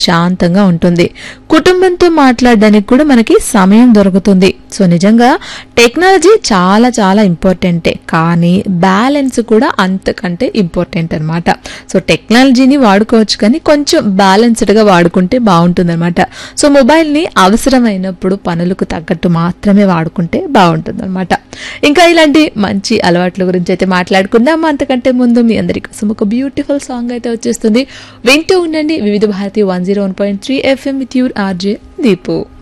శాంతంగా ఉంటుంది కుటుంబంతో మాట్లాడడానికి కూడా మనకి సమయం దొరుకుతుంది సో నిజంగా టెక్నాలజీ చాలా చాలా ఇంపార్టెంటే కానీ బ్యాలెన్స్ కూడా అంతకంటే ఇంపార్టెంట్ అనమాట సో టెక్నాలజీని వాడుకోవచ్చు కానీ కొంచెం బ్యాలెన్స్డ్గా వాడుకుంటే బాగుంటుంది సో మొబైల్ని అవసరమైనప్పుడు పనులకు తగ్గట్టు మాత్రమే వాడుకుంటే బాగుంటుంది అనమాట ఇంకా ఇలాంటి మంచి అలవాట్ల గురించి అయితే మాట్లాడుకుందాం అంతకంటే ముందు మీ అందరి కోసం ఒక బ్యూటిఫుల్ సాంగ్ అయితే వచ్చేస్తుంది వింటూ ఉండండి Vividh Bharati one zero one point three FM with your RJ Deepu